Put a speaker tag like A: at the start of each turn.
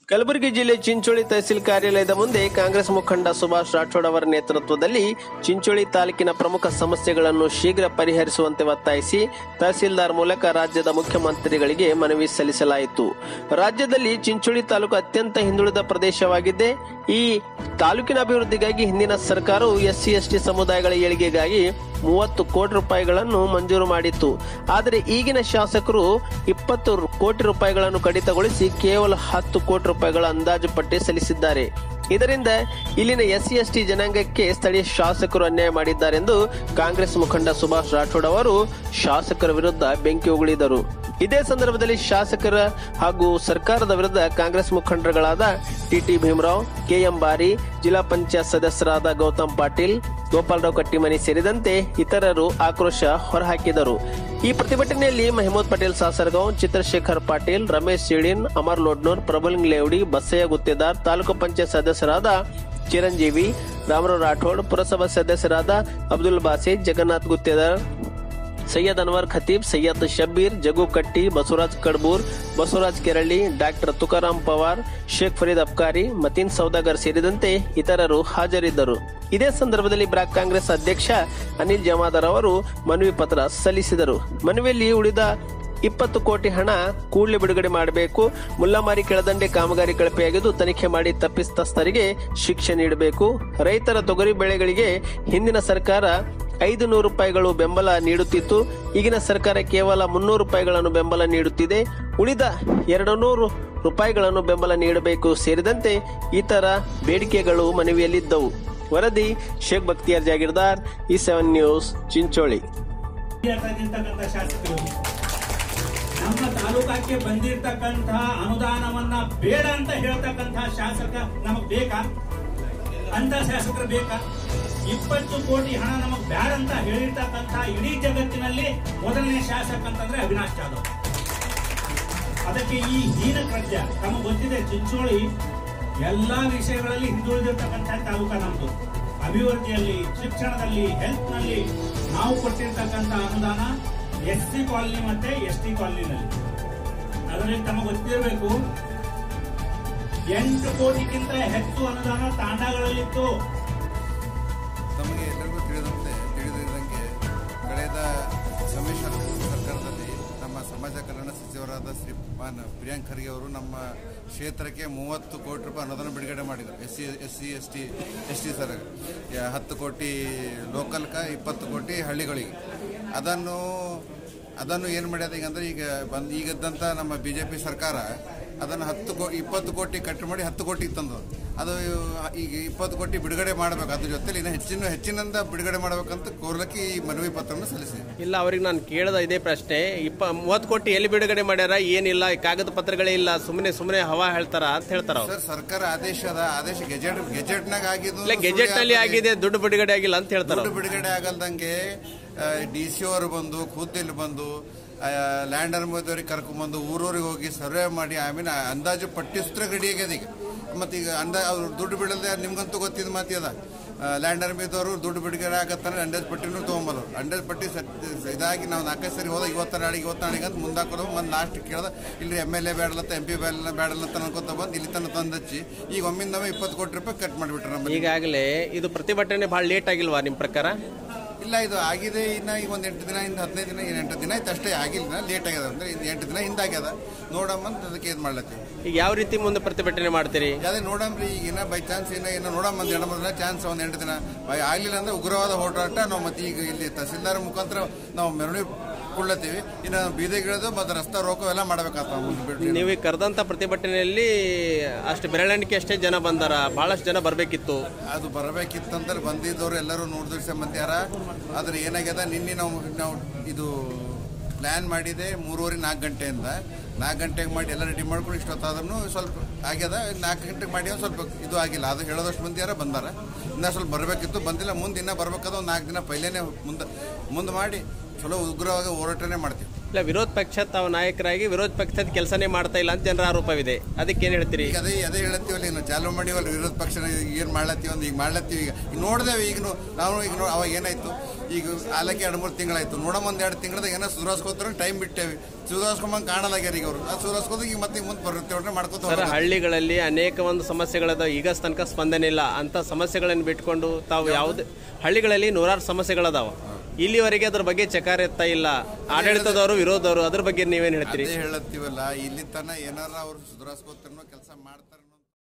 A: ಕಲಬುರಗಿ ಜಿಲ್ಲೆ ಚಿಂಚೋಳಿ ತಹಸೀಲ್ ಕಾರ್ಯಾಲಯದ ಮುಂದೆ ಕಾಂಗ್ರೆಸ್ ಮುಖಂಡ ಸುಭಾಷ್ ರಾಠೋಡ್ ಅವರ ನೇತೃತ್ವದಲ್ಲಿ ಚಿಂಚೋಳಿ ತಾಲೂಕಿನ ಪ್ರಮುಖ ಸಮಸ್ಯೆಗಳನ್ನು ಶೀಘ್ರ ಪರಿಹರಿಸುವಂತೆ ಒತ್ತಾಯಿಸಿ ತಹಸೀಲ್ದಾರ್ ಮೂಲಕ ರಾಜ್ಯದ ಮುಖ್ಯಮಂತ್ರಿಗಳಿಗೆ ಮನವಿ ಸಲ್ಲಿಸಲಾಯಿತು ರಾಜ್ಯದಲ್ಲಿ ಚಿಂಚೋಳಿ ತಾಲೂಕು ಅತ್ಯಂತ ಹಿಂದುಳಿದ ಪ್ರದೇಶವಾಗಿದ್ದೆ ಈ ತಾಲೂಕಿನ ಅಭಿವೃದ್ಧಿಗಾಗಿ ಹಿಂದಿನ ಸರ್ಕಾರವು ಎಸ್ಸಿ ಎಸ್ಟಿ ಸಮುದಾಯಗಳ ಏಳಿಗೆಗಾಗಿ ಮೂವತ್ತು ಕೋಟಿ ರೂಪಾಯಿಗಳನ್ನು ಮಂಜೂರು ಮಾಡಿತ್ತು ಆದರೆ ಈಗಿನ ಶಾಸಕರು ಇಪ್ಪತ್ತು ರು- ಕೋಟಿ ರೂಪಾಯಿಗಳನ್ನು ಕಡಿತಗೊಳಿಸಿ ಕೇವಲ ಹತ್ತು ಕೋಟಿ ರೂಪಾಯಿಗಳ ಅಂದಾಜು ಪಟ್ಟಿ ಸಲ್ಲಿಸಿದ್ದಾರೆ ಇದರಿಂದ ಇಲ್ಲಿನ ಎಸ್ಸಿ ಎಸ್ಟಿ ಜನಾಂಗಕ್ಕೆ ಸ್ಥಳೀಯ ಶಾಸಕರು ಅನ್ಯಾಯ ಮಾಡಿದ್ದಾರೆಂದು ಕಾಂಗ್ರೆಸ್ ಮುಖಂಡ ಸುಭಾಷ್ ರಾಠೋಡ್ ಅವರು ಶಾಸಕರ ವಿರುದ್ಧ ಬೆಂಕಿ ಉಗುಳಿದರು ಇದೇ ಸಂದರ್ಭದಲ್ಲಿ ಶಾಸಕರ ಹಾಗೂ ಸರ್ಕಾರದ ವಿರುದ್ಧ ಕಾಂಗ್ರೆಸ್ ಮುಖಂಡರುಗಳಾದ ಟಿಟಿ ಭೀಮರಾವ್ ಕೆಎಂ ಬಾರಿ ಜಿಲ್ಲಾ ಪಂಚಾಯತ್ ಸದಸ್ಯರಾದ ಗೌತಮ್ ಪಾಟೀಲ್ ಗೋಪಾಲರಾವ್ ಕಟ್ಟಿಮನಿ ಸೇರಿದಂತೆ ಇತರರು ಆಕ್ರೋಶ ಹೊರಹಾಕಿದರು ಈ ಪ್ರತಿಭಟನೆಯಲ್ಲಿ ಮಹಮೂದ್ ಪಟೇಲ್ ಸಾಸರಗಾಂವ್ ಚಿತ್ರಶೇಖರ್ ಪಾಟೀಲ್ ರಮೇಶ್ ಸಿಳಿನ್ ಅಮರ್ ಲೋಡ್ನೂರ್ ಪ್ರಬಲಿಂಗ್ ಲೇವಡಿ ಬಸಯ್ಯ ಗುತ್ತೇದಾರ್ ತಾಲೂಕು ಪಂಚಾಯತ್ ಸದಸ್ಯರಾದ ಚಿರಂಜೀವಿ ರಾಮರಾವ್ ರಾಠೋಡ್ ಪುರಸಭಾ ಸದಸ್ಯರಾದ ಅಬ್ದುಲ್ ಬಾಸಿದ್ ಜಗನ್ನಾಥ್ ಗುತ್ತೇದಾರ್ ಸೈಯದ್ ಅನ್ವರ್ ಖತೀಬ್ ಸೈಯದ್ ಶಬ್ಬೀರ್ ಜಗು ಕಟ್ಟಿ ಬಸವರಾಜ್ ಕಡ್ಬೂರ್ ಬಸವರಾಜ್ ಕೆರಳ್ಳಿ ಡಾಕ್ಟರ್ ತುಕಾರಾಂ ಪವಾರ್ ಶೇಖ್ ಫರೀದ್ ಅಬ್ಕಾರಿ ಮತೀನ್ ಸೌದಾಗರ್ ಸೇರಿದಂತೆ ಇತರರು ಹಾಜರಿದ್ದರು ಇದೇ ಸಂದರ್ಭದಲ್ಲಿ ಬ್ಲಾಕ್ ಕಾಂಗ್ರೆಸ್ ಅಧ್ಯಕ್ಷ ಅನಿಲ್ ಜಮಾದಾರ್ ಅವರು ಮನವಿ ಪತ್ರ ಸಲ್ಲಿಸಿದರು ಮನವಿಯಲ್ಲಿ ಉಳಿದ ಇಪ್ಪತ್ತು ಕೋಟಿ ಹಣ ಕೂಡಲೇ ಬಿಡುಗಡೆ ಮಾಡಬೇಕು ಮುಲ್ಲಮಾರಿ ಕೆಳದಂಡೆ ಕಾಮಗಾರಿ ಕಳಪೆಯಾಗಿದ್ದು ತನಿಖೆ ಮಾಡಿ ತಪ್ಪಿತಸ್ಥರಿಗೆ ಶಿಕ್ಷೆ ನೀಡಬೇಕು ರೈತರ ತೊಗರಿ ಬೆಳೆಗಳಿಗೆ ಹಿಂದಿನ ಸರ್ಕಾರ ಐದು ನೂರು ರೂಪಾಯಿಗಳು ಬೆಂಬಲ ನೀಡುತ್ತಿತ್ತು ಈಗಿನ ಸರ್ಕಾರ ಕೇವಲ ಮುನ್ನೂರು ರೂಪಾಯಿಗಳನ್ನು ಬೆಂಬಲ ನೀಡುತ್ತಿದೆ ಉಳಿದ ಎರಡು ನೂರು ರೂಪಾಯಿಗಳನ್ನು ಬೆಂಬಲ ನೀಡಬೇಕು ಸೇರಿದಂತೆ ಇತರ ಬೇಡಿಕೆಗಳು ಮನವಿಯಲ್ಲಿದ್ದವು ವರದಿ ಶೇಖ್ ಬಕ್ತಿಯಾರ್ ಜಾಗೀರ್ದಾರ್ ಈ ಸೆವೆನ್ ನ್ಯೂಸ್ ಚಿಂಚೋಳಿ
B: ಇರ್ತಕ್ಕಂಥ ಶಾಸಕರು ನಮ್ಮ ತಾಲೂಕಕ್ಕೆ ಬಂದಿರತಕ್ಕಂತಹ ಅನುದಾನವನ್ನ ಬೇಡ ಅಂತ ಹೇಳ್ತಕ್ಕಂತಹ ಶಾಸಕ ನಮಗ್ ಬೇಕಾ ಅಂತ ಶಾಸಕರು ಬೇಕಾ ಇಪ್ಪತ್ತು ಕೋಟಿ ಹಣ ನಮಗ್ ಬ್ಯಾಡ ಅಂತ ಹೇಳಿರ್ತಕ್ಕಂತಹ ಇಡೀ ಜಗತ್ತಿನಲ್ಲಿ ಮೊದಲನೇ ಶಾಸಕ ಅಂತಂದ್ರೆ ಅವಿನಾಶ್ ಜಾಧವ್ ಅದಕ್ಕೆ ಈ ಹೀನ ಕೃತ್ಯ ತಮಗೆ ಗೊತ್ತಿದೆ ಚಿಂಚೋಳಿ ಎಲ್ಲಾ ವಿಷಯಗಳಲ್ಲಿ ಹಿಂದುಳಿದಿರ್ತಕ್ಕಂಥ ತಾಲೂಕ ನಮ್ದು ಅಭಿವೃದ್ಧಿಯಲ್ಲಿ ಶಿಕ್ಷಣದಲ್ಲಿ ಹೆಲ್ತ್ ನಲ್ಲಿ ನಾವು ಕೊಟ್ಟಿರ್ತಕ್ಕಂಥ ಅನುದಾನ ಎಸ್ ಸಿ ಕಾಲನಿ ಮತ್ತೆ ಎಸ್ ಟಿ ಕಾಲನಿನಲ್ಲಿ ಅದರಲ್ಲಿ ತಮಗೆ ಗೊತ್ತಿರಬೇಕು ಎಂಟು ಕೋಟಿಗಿಂತ ಹೆಚ್ಚು ಅನುದಾನ ತಾಂಡಾಗಳಲ್ಲಿತ್ತು
C: ತಮಗೆ ಎಲ್ಲರಿಗೂ ತಿಳಿದಂತೆ ತಿಳಿದಿದ್ದಂಗೆ ಕಳೆದ ಸಮ್ಮಿಶ್ರ ಸರ್ಕಾರದಲ್ಲಿ ನಮ್ಮ ಸಮಾಜ ಕಲ್ಯಾಣ ಸಚಿವರಾದ ಶ್ರೀ ಮಾನ್ ಪ್ರಿಯಾಂಕ್ ಖರ್ಗೆ ಅವರು ನಮ್ಮ ಕ್ಷೇತ್ರಕ್ಕೆ ಮೂವತ್ತು ಕೋಟಿ ರೂಪಾಯಿ ಅನುದಾನ ಬಿಡುಗಡೆ ಮಾಡಿದರು S C S C S T S T sir ಹತ್ತು ಕೋಟಿ ಲೋಕಲ್ಕ ಇಪ್ಪತ್ತು ಕೋಟಿ ಹಳ್ಳಿಗಳಿಗೆ ಅದನ್ನು ಅದನ್ನು ಏನು ಮಾಡ್ಯದ ಈಗ ಅಂದ್ರೆ ಈಗ ಬಂದು ಈಗದ್ದಂಥ ನಮ್ಮ ಬಿ ಜೆ ಪಿ ಸರ್ಕಾರ ಅದನ್ನು ಹತ್ತು ಕೋ ಇಪ್ಪತ್ತು ಕೋಟಿ ಕಟ್ ಮಾಡಿ ಹತ್ತು ಕೋಟಿಗೆ ತಂದು ಅದು ಈಗ ಇಪ್ಪತ್ತು ಕೋಟಿ ಬಿಡುಗಡೆ ಮಾಡಬೇಕು ಅದ್ರ ಜೊತೆಲಿ ಇನ್ನು ಹೆಚ್ಚಿನ ಹೆಚ್ಚಿನಿಂದ ಬಿಡುಗಡೆ ಮಾಡಬೇಕಂತ ಕೋರ್ಲಕ್ಕೆ ಈ ಮನವಿ ಪತ್ರವನ್ನು ಸಲ್ಲಿಸಿ
A: ಇಲ್ಲ ಅವ್ರಿಗೆ ನಾನು ಕೇಳದ ಇದೇ ಪ್ರಶ್ನೆ ಇಪ್ಪ ಮೂವತ್ತು ಕೋಟಿ ಎಲ್ಲಿ ಬಿಡುಗಡೆ ಮಾಡ್ಯಾರ ಏನಿಲ್ಲ ಈ ಕಾಗದ ಪತ್ರಗಳೇ ಇಲ್ಲ ಸುಮ್ಮನೆ ಸುಮ್ಮನೆ ಹವಾ ಹೇಳ್ತಾರ ಅಂತ ಹೇಳ್ತಾರ ಅವ್ರು
C: ಸರ್ ಸರ್ಕಾರ ಆದೇಶದ ಆದೇಶ ಗೆಜೆಟ್ ಗೆಜೆಟ್ನಾಗ ಆಗಿದ್ದು
A: ಇಲ್ಲ ಗೆಜೆಟ್ ನಲ್ಲಿ ಆಗಿದೆ ದುಡ್ಡು ಬಿಡುಗಡೆ ಆಗಿಲ್ಲ ಅಂತ ಹೇಳ್ತಾರ
C: ದುಡ್ಡು ಬಿಡುಗಡೆ ಆಗಲ್ದಂಗೆ ಡಿ ಸಿ ಅವರು ಬಂದು ಖುದ್ದಿಲ್ಲಿ ಬಂದು ಲ್ಯಾಂಡ್ ಅನುಮತಿಯವ್ರಿಗೆ ಕರ್ಕೊಂಡ್ಬಂದು ಊರೂರಿಗೆ ಹೋಗಿ ಸರ್ವೆ ಮಾಡಿ ಆಮೇಲೆ ಅಂದಾಜು ಪಟ್ಟಿ ಸೂತ್ರ ರೆಡಿ ಆಗ್ಯದ ಈಗ ಮತ್ತು ಈಗ ಅಂದಾ ಅವ್ರು ದುಡ್ಡು ಬಿಡಲ್ದೆ ನಿಮ್ಗಂತೂ ಗೊತ್ತಿದ್ ಮಾತಿ ಅದ ಲ್ಯಾಂಡ್ ಅರ್ಮಿದವರು ದುಡ್ಡು ಬಿಡುಗಡೆ ಆಗತ್ತಾನೆ ಅಂಡೇಜ್ ಪಟ್ಟಿನೂ ತೊಗೊಂಬರು ಅಂಡೇಜ್ ಪಟ್ಟಿ ಸಟ್ ಇದಾಗಿ ನಾವು ನಾಲ್ಕೈದು ಸರಿ ಹೋದ ಇವತ್ತು ನಾಳೆಗೆ ಇವತ್ತು ನಾಳೆಗೆ ಅಂತ ಮುಂದಾಕೋದು ಒಂದು ಲಾಸ್ಟ್ ಕೇಳ್ದ ಇಲ್ಲಿ ಎಮ್ ಎಲ್ ಎ ಬೇಡಲತ್ತ ಎಂ ಪಿ ಬೇಡ ಬೇಡಲತ್ತ ಅನ್ಕೋತ ಬಂದು ಇಲ್ಲಿ ತನಕ ತಂದಚ್ಚಿ ಈಗ ಒಮ್ಮಿಂದವೇ ಇಪ್ಪತ್ತು ಕೋಟಿ ರೂಪಾಯಿ ಕಟ್ ಮಾಡಿಬಿಟ್ರೆ ನಮ್ಮ
A: ಈಗಾಗಲೇ ಇದು ಪ್ರತಿಭಟನೆ ಬಹಳ ಲೇಟ್ ಆಗಿಲ್ವಾ ನಿಮ್ ಪ್ರಕಾರ
C: ಇಲ್ಲ ಇದು ಆಗಿದೆ ಇನ್ನ ಈಗ ಒಂದು ಎಂಟು ದಿನ ಇಂದ ಹದಿನೈದು ದಿನ ಏನು ಎಂಟು ದಿನ ಆಯ್ತು ಅಷ್ಟೇ ಆಗಿಲ್ಲ ಲೇಟ್ ಆಗ್ಯದ ಅಂದ್ರೆ ಇದು ಎಂಟು ದಿನ ಹಿಂದಾಗ್ಯದ ನೋಡಮ್ಮ ಅಂತ ಅದಕ್ಕೆ ಇದು ಮಾಡ್ಲತ್ತೀವಿ
A: ಈಗ ಯಾವ ರೀತಿ ಮುಂದೆ ಪ್ರತಿಭಟನೆ ಮಾಡ್ತೀರಿ
C: ಅದೇ ನೋಡಮ್ರಿ ಈಗ ಇನ್ನ ಬೈ ಚಾನ್ಸ್ ಇನ್ನ ಏನೋ ನೋಡಮ್ಮ ಒಂದು ಎರಡು ಮೂರು ದಿನ ಚಾನ್ಸ್ ಒಂದು ಎಂಟು ದಿನ ಬೈ ಆಗ್ಲಿಲ್ಲ ಅಂದ್ರೆ ಉಗ್ರವಾದ ಹೋರಾಟ ನಾವು ಮತ್ತೆ ಈಗ ಇಲ್ಲಿ ತಹಸೀಲ್ದಾರ್ ಮುಖಾಂತರ ನಾವು ಮೆರವಣಿಗೆ ಕೊಡ್ಲತ್ತೀವಿ ಇನ್ನು ಬೀದಿಗಿಳಿದು ಮತ್ತೆ ರಸ್ತೆ ರೋಕೋ ಎಲ್ಲ ಮಾಡ್ಬೇಕಾಗ್ತಾವ ಮುಂದೆ ಬಿಡ್ರಿ
A: ನೀವು ಈ ಕರೆದಂತ ಪ್ರತಿಭಟನೆಯಲ್ಲಿ ಅಷ್ಟು ಬೆರಳೆಣಿಕೆ ಅಷ್ಟೇ ಜನ ಬಂದಾರ ಬಹಳಷ್ಟು ಜನ ಬರ್ಬೇಕಿತ್ತು
C: ಅದು ಬರಬೇಕಿತ್ತಂದ್ರೆ ಬಂದಿದ್ದವ್ರು ಎಲ್ಲರೂ ನೋಡಿದ್ರೆ ಮಂದಿ ಯಾರ ಆದ್ರೆ ಏನಾಗ್ಯದ ನಿನ್ನೆ ನಾವು ನಾವು ಇದು ಪ್ಲ್ಯಾನ್ ಮಾಡಿದೆ ಮೂರುವರೆ ನಾಲ್ಕು ಗಂಟೆಯಿಂದ ನಾಲ್ಕು ಗಂಟೆಗೆ ಮಾಡಿ ಎಲ್ಲ ರೆಡಿ ಮಾಡ್ಕೊಂಡು ಇಷ್ಟೊತ್ತಾದ್ರೂ ಸ್ವಲ್ಪ ಆಗ್ಯದ ನಾಲ್ಕು ಗಂಟೆಗೆ ಮಾಡಿ ಒಂದ್ ಸ್ವಲ್ಪ ಇದು ಆಗಿಲ್ಲ ಅದು ಹೇಳೋದಷ್ಟು ಮಂದಿ ಯಾರ ಬಂದಾರ ಇನ್ನೂ ಸ್ವಲ್ಪ ಬರಬೇಕಿತ್ತು ಬಂದಿಲ್ಲ ಮುಂದೆ ಇನ್ನೂ ಬರ್ಬೇಕಾದ ಒಂದು ನಾಲ್ಕು ದಿನ ಪೈಲೇನೆ ಮುಂದೆ ಮುಂದೆ ಮಾಡಿ ಚಲೋ ಉಗ್ರವಾಗಿ ಹೋರಾಟನೇ ಮಾಡ್ತೀವಿ
A: ಇಲ್ಲ ವಿರೋಧ ಪಕ್ಷ ತಾವು ನಾಯಕರಾಗಿ ವಿರೋಧ ಪಕ್ಷದ ಕೆಲಸನೇ ಮಾಡ್ತಾ ಇಲ್ಲ ಅಂತ ಜನರ ಆರೋಪವಿದೆ ಅದಕ್ಕೆ ಏನ್ ಹೇಳ್ತೀರಿ
C: ಈಗ ಅದೇ ಅದೇ ಹೇಳತ್ತೀವಲ್ಲ ಇನ್ನು ಚಾಲು ಮಾಡಿವಲ್ಲ ವಿರೋಧ ಪಕ್ಷ ಏನು ಮಾಡ್ಲತ್ತೀವಿ ಅಂತ ಈಗ ಮಾಡ್ಲತ್ತೀವಿ ಈಗ ಈಗ ನೋಡ್ದೇವೆ ಈಗ ನೋ- ನಾವು ಈಗ ನೋ- ಅವಾಗ ಏನಾಯ್ತು ಈಗ ಆಲಕ್ಕೆ ಎರಡು ಮೂರು ತಿಂಗಳಾಯ್ತು ನೋಡಮ್ ಒಂದ್ ಎರಡು ತಿಂಗಳದಾಗ ಏನೋ ಸುಧಾರಿಸ್ಕೋತಾರ ಟೈಮ್ ಬಿಟ್ಟೇವಿ ಸುಧಾರಿಸ್ಕೊಂಬಂಗ್ ಕಾಣಲಾಗ್ಯಾರ ಈಗ ಅವರು ಅದು ಸುಧಾರಿಸ್ಕೋದು ಈಗ ಮತ್ತೆ ಮುಂದೆ ಬರುತ್ತೆ ಮಾಡ್ಕೋತ
A: ಸರ್
C: ಹೋಗೋದು.
A: ಹಳ್ಳಿಗಳಲ್ಲಿ ಅನೇಕ ಒಂದು ಸಮಸ್ಯೆಗಳದಾವ ಈಗ ತನಕ ಸ್ಪಂದನೆ ಇಲ್ಲ ಅಂತ ಸಮಸ್ಯೆಗಳನ್ನು ಬಿಟ್ಕೊಂಡು ತಾವು ಯಾವುದೇ ಹಳ್ಳಿಗಳಲ್ಲಿ ನೂರಾರು ಸಮಸ್ಯೆಗಳದಾವ ಇಲ್ಲಿವರೆಗೆ ಅದ್ರ ಬಗ್ಗೆ ಚಕಾರ ಎತ್ತಾ ಇಲ್ಲ ಆಡಳಿತದವರು ವಿರೋಧದವರು ಅದ್ರ ಬಗ್ಗೆ ನೀವೇನ್ ಹೇಳ್ತೀರಿ
C: ಅದೇ ಹೇಳತ್ತೀವಲ್ಲ ಇಲ್ಲಿ ತನ ಏನಾರ ಅವ್ರು ಸುಧಾರಿಸ್ಕೋತಾರ ಕೆಲಸ ಮಾಡ್ತಾರ